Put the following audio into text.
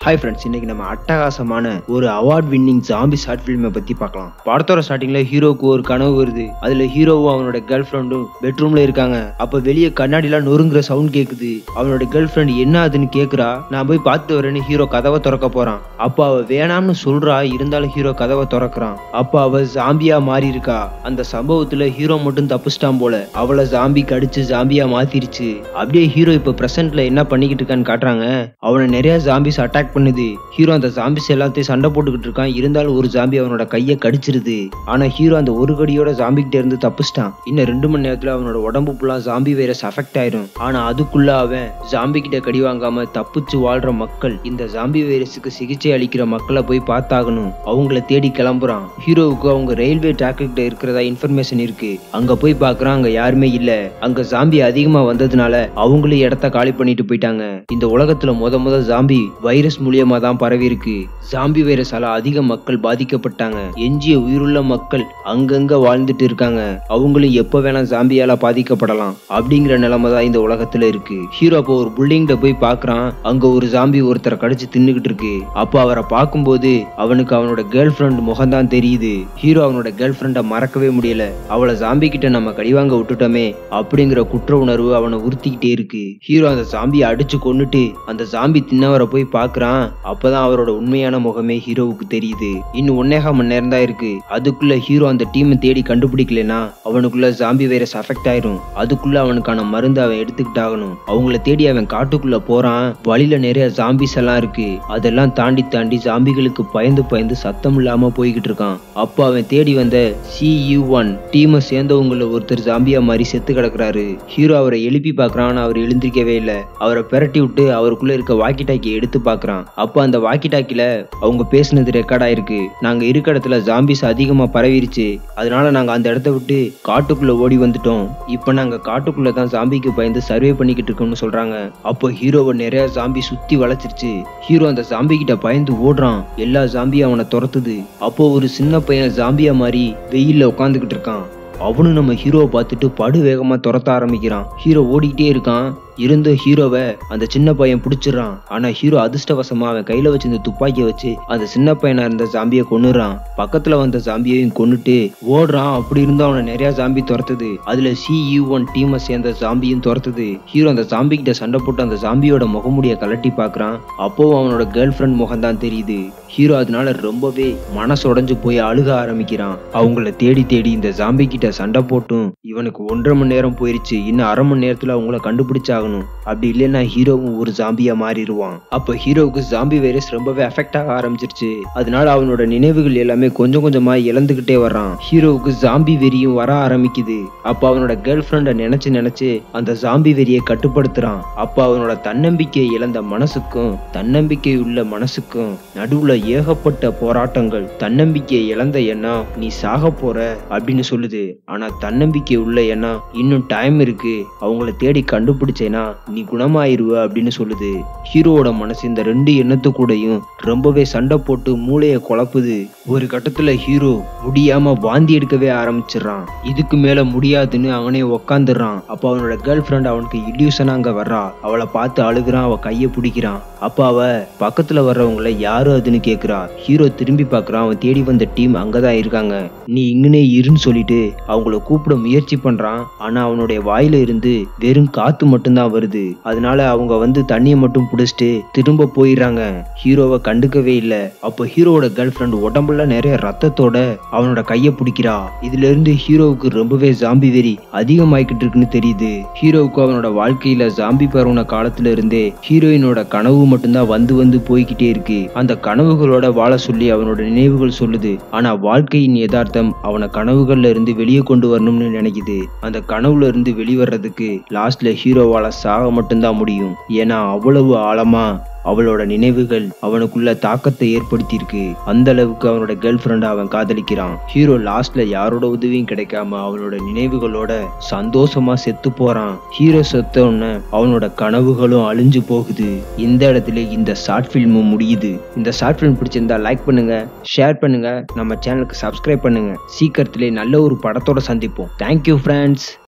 hi friends இன்னைக்கு நம்ம அட்டகாசமான ஒரு அவார்ட் வின்னிங் ஜாம்பி ஷார்ட் ஃபிலிமை பத்தி பார்க்கலாம் படத்தோட ஸ்டார்டிங்ல ஹீரோக்கு ஒரு கனவு வருது அதுல ஹீரோவும் அவனோட கேர்ள் ஃப்ரெண்டும் பெட்ரூம்ல இருக்காங்க அப்ப வெளியே கண்ணாடிலாம் நொறுங்குற சவுண்ட் கேக்குது அவனோட கேர்ள் ஃப்ரெண்ட் என்ன ஆகுதுன்னு கேக்குறா நான் போய் பார்த்து வரேன்னு ஹீரோ கதவை திறக்க போறான் அப்ப அவ வேணாம்னு சொல்றா இருந்தாலும் ஹீரோ கதவை திறக்கிறான் அப்ப அவ ஜாம்பியா மாறி இருக்கா அந்த சம்பவத்துல ஹீரோ மட்டும் தப்பிச்சிட்டான் போல அவளை ஜாம்பி கடிச்சு ஜாம்பியா மாத்திருச்சு அப்படியே ஹீரோ இப்ப பிரசன்ட்ல என்ன பண்ணிக்கிட்டு இருக்கான்னு காட்டுறாங்க அவனை நிறைய ஜாம்பிஸ் அட்டாக் பண்ணுது ஹீரோ அந்த ஜாம்பிஸ் எல்லாத்தையும் சண்டை போட்டுக்கிட்டு இருக்கான் இருந்தாலும் ஒரு ஜாம்பி அவனோட கையை கடிச்சிருது ஆனா ஹீரோ அந்த ஒரு கடியோட ஜாம்பி கிட்ட இருந்து தப்பிச்சிட்டான் இன்னும் ரெண்டு மணி நேரத்துல அவனோட உடம்பு ஃபுல்லா ஜாம்பி வைரஸ் அஃபெக்ட் ஆயிரும் ஆனா அதுக்குள்ள அவன் ஜாம்பி கிட்ட கடி வாங்காம தப்பிச்சு வாழ்ற மக்கள் இந்த ஜாம்பி வைரஸுக்கு சிகிச்சை அளிக்கிற மக்களை போய் பார்த்தாகணும் அவங்கள தேடி கிளம்புறான் ஹீரோவுக்கு அவங்க ரயில்வே ட்ராக் கிட்ட இருக்கிறதா இன்ஃபர்மேஷன் இருக்கு அங்க போய் பார்க்கறான் அங்க யாருமே இல்ல அங்க ஜாம்பி அதிகமா வந்ததுனால அவங்களும் இடத்த காலி பண்ணிட்டு போயிட்டாங்க இந்த உலகத்துல முத முத ஜாம்பி வைரஸ் மூலியமா தான் பரவி இருக்கு ஜாம்பி வைரஸால அதிக மக்கள் பாதிக்கப்பட்டாங்க எஞ்சிய உயிருள்ள மக்கள் அங்கங்க வாழ்ந்துட்டு இருக்காங்க அவங்களும் எப்ப வேணா ஜாம்பியால பாதிக்கப்படலாம் அப்படிங்கிற நிலைமை தான் இந்த உலகத்துல இருக்கு ஹீரோ அப்போ ஒரு பில்டிங்ல போய் பார்க்கறான் அங்க ஒரு ஜாம்பி ஒருத்தரை கடிச்சு தின்னுகிட்டு இருக்கு அப்போ அவரை பார்க்கும்போது அவனுக்கு அவனோட கேர்ள் ஃப்ரெண்ட் முகம் தான் தெரியுது ஹீரோ அவனோட கேர்ள் ஃப்ரெண்டை மறக்கவே முடியல அவளை ஜாம்பி கிட்ட நம்ம கடிவாங்க விட்டுட்டோமே அப்படிங்கிற குற்ற உணர்வு அவனை உறுத்திக்கிட்டே இருக்கு ஹீரோ அந்த ஜாம்பியை அடிச்சு கொன்னுட்டு அந்த ஜாம்பி தின்னவரை போய் பார்க்கறான் அப்பதான் அவரோட உண்மையான முகமே ஹீரோவுக்கு தெரியுது இன்னும் ஒன்னேகா மணி நேரம் தான் இருக்கு அதுக்குள்ள ஹீரோ அந்த டீமை தேடி கண்டுபிடிக்கலனா அவனுக்குள்ள ஜாம்பி வைரஸ் அஃபெக்ட் ஆயிரும் அதுக்குள்ள அவனுக்கான மருந்து அவன் எடுத்துக்கிட்டாகணும் அவங்கள தேடி அவன் காட்டுக்குள்ள போறான் வழியில நிறைய ஜாம்பிஸ் எல்லாம் இருக்கு அதெல்லாம் தாண்டி தாண்டி ஜாம்பிகளுக்கு பயந்து பயந்து சத்தம் இல்லாம போய்கிட்டு இருக்கான் அப்போ அவன் தேடி வந்த சி யூ ஒன் டீமை சேர்ந்தவங்கள ஒருத்தர் ஜாம்பியா மாதிரி செத்து கிடக்குறாரு ஹீரோ அவரை எழுப்பி பார்க்கறான் ஆனா அவர் எழுந்திருக்கவே இல்லை அவரை பிரட்டி விட்டு அவருக்குள்ள இருக்க வாக்கி டாக்கி எடுத்து பார்க்கறான் அப்போ அந்த வாக்கி டாக்கில அவங்க பேசுனது ரெக்கார்ட் ஆயிருக்கு நாங்க இருக்க இடத்துல ஜாம்பிஸ் அதிகமா பரவிருச்சு அதனால நாங்க அந்த இடத்த விட்டு காட்டுக்குள்ள ஓடி வந்துட்டோம் இப்போ நாங்க காட்டுக்குள்ள தான் ஜாம்பிக்கு பயந்து சர்வே பண்ணிக்கிட்டு இருக்கோம்னு சொல்றாங்க அப்போ ஹீரோவை நிறைய ஜாம்பி சுத்தி வளைச்சிருச்சு ஹீரோ அந்த ஜாம்பி கிட்ட பயந்து ஓடுறான் எல்லா ஜாம்பியும் அவனை துரத்துது அப்போ ஒரு சின்ன பையன் ஜாம்பியா மாதிரி வெயில்ல உட்காந்துக்கிட்டு இருக்கான் அவனும் நம்ம ஹீரோவை பார்த்துட்டு படு வேகமா துரத்த ஆரம்பிக்கிறான் ஹீரோ ஓடிக்கிட்டே இருக்கான் இருந்த ஹீரோவை அந்த சின்ன பையன் பிடிச்சிடுறான் ஆனா ஹீரோ அதிர்ஷ்டவசமா அவன் கையில வச்சிருந்த துப்பாக்கியை வச்சு அந்த சின்ன பையனா இருந்த ஜாம்பியை கொன்னுறான் பக்கத்துல வந்த ஜாம்பியையும் கொன்னுட்டு ஓடுறான் அப்படி இருந்தும் அவனை நிறைய ஜாம்பி துரத்துது அதுல சி யூ ஒன் டீமை சேர்ந்த ஜாம்பியும் துரத்துது ஹீரோ அந்த ஜாம்பி கிட்ட சண்டை போட்டு அந்த ஜாம்பியோட முகமுடிய கலட்டி பாக்குறான் அப்போ அவனோட கேர்ள் ஃப்ரெண்ட் முகம் தான் தெரியுது ஹீரோ அதனால ரொம்பவே மனசு உடைஞ்சு போய் அழுக ஆரம்பிக்கிறான் அவங்கள தேடி தேடி இந்த ஜாம்பி கிட்ட சண்டை போட்டும் இவனுக்கு ஒன்றரை மணி நேரம் போயிருச்சு இன்னும் அரை மணி நேரத்துல அவங்கள கண்டுபிடிச்சாகணும் அப்படி இல்லைன்னா ஹீரோவும் ஒரு ஜாம்பியா மாறிடுவான் அப்ப ஹீரோவுக்கு ஜாம்பி வைரஸ் ரொம்பவே அஃபெக்ட் ஆக ஆரம்பிச்சிருச்சு அதனால அவனோட நினைவுகள் எல்லாமே கொஞ்சம் கொஞ்சமா இழந்துகிட்டே வர்றான் ஹீரோவுக்கு ஜாம்பி வெறியும் வர ஆரம்பிக்குது அப்ப அவனோட கேர்ள் ஃப்ரெண்ட நினைச்சு நினைச்சு அந்த ஜாம்பி வெறியை கட்டுப்படுத்துறான் அப்ப அவனோட தன்னம்பிக்கையை இழந்த மனசுக்கும் தன்னம்பிக்கை உள்ள மனசுக்கும் நடுவுல ஏகப்பட்ட போராட்டங்கள் தன்னம்பிக்கையை இழந்த எண்ணம் நீ சாக போற அப்படின்னு சொல்லுது ஆனா தன்னம்பிக்கை உள்ள எண்ணம் இன்னும் டைம் இருக்கு அவங்கள தேடி கண்டுபிடிச்சேனா நீ குணமாயிருவ அப்படின்னு சொல்லுது ஹீரோவோட மனசு இந்த ரெண்டு எண்ணத்து கூடயும் ரொம்பவே சண்டை போட்டு மூளைய குழப்புது ஒரு கட்டத்துல ஹீரோ முடியாம வாந்தி எடுக்கவே ஆரம்பிச்சிடுறான் இதுக்கு மேல முடியாதுன்னு அவனே உக்காந்துடுறான் அப்ப அவனோட கேர்ள் ஃப்ரெண்ட் அவனுக்கு இல்யூஷனா அங்க வர்றா அவளை பார்த்து அழுகுறான் அவ கைய பிடிக்கிறான் அப்ப அவ பக்கத்துல வர்றவங்கள யாரு அதுன்னு கேக்குறா ஹீரோ திரும்பி பார்க்கறான் அவன் தேடி வந்த டீம் அங்கதான் இருக்காங்க நீ இங்கனே இருன்னு சொல்லிட்டு அவங்கள கூப்பிட முயற்சி பண்றான் ஆனா அவனுடைய வாயில இருந்து வெறும் காத்து மட்டும்தான் வருது அதனால அவங்க வந்து தண்ணியை மட்டும் புடிச்சிட்டு திரும்ப போயிடுறாங்க ஹீரோவை கண்டுக்கவே இல்லை அப்போ ஹீரோவோட கேர்ள் ஃப்ரெண்ட் உடம்புல நிறைய ரத்தத்தோட அவனோட கையை பிடிக்கிறா இதுல இருந்து ஹீரோவுக்கு ரொம்பவே ஜாம்பி வெறி அதிகமாயிக்கிட்டு இருக்குன்னு தெரியுது ஹீரோவுக்கு அவனோட வாழ்க்கையில ஜாம்பி பரவுன காலத்துல இருந்தே ஹீரோயினோட கனவு மட்டும்தான் வந்து வந்து போய்கிட்டே இருக்கு அந்த கனவுகளோட வாழ சொல்லி அவனோட நினைவுகள் சொல்லுது ஆனா வாழ்க்கையின் யதார்த்தம் அவனை கனவுகள்ல இருந்து வெளியே கொண்டு வரணும்னு நினைக்குது அந்த கனவுல இருந்து வெளிவர்றதுக்கு லாஸ்ட்ல ஹீரோவால சாக மட்டும்தான் முடியும் ஏன்னா அவ்வளவு ஆழமா அவளோட நினைவுகள் அவனுக்குள்ள தாக்கத்தை ஏற்படுத்தியிருக்கு அந்த அளவுக்கு அவனோட கேர்ள் ஃப்ரெண்டை அவன் காதலிக்கிறான் ஹீரோ லாஸ்ட்ல யாரோட உதவியும் கிடைக்காம அவனோட நினைவுகளோட சந்தோஷமா செத்து போறான் ஹீரோ செத்த உடனே அவனோட கனவுகளும் அழிஞ்சு போகுது இந்த இடத்துல இந்த ஷார்ட் ஃபில்மும் முடியுது இந்த ஷார்ட் ஃபிலிம் பிடிச்சிருந்தா லைக் பண்ணுங்க ஷேர் பண்ணுங்க நம்ம சேனலுக்கு சப்ஸ்கிரைப் பண்ணுங்க சீக்கிரத்திலே நல்ல ஒரு படத்தோட சந்திப்போம் தேங்க்யூ ஃப்ரெண்ட்ஸ்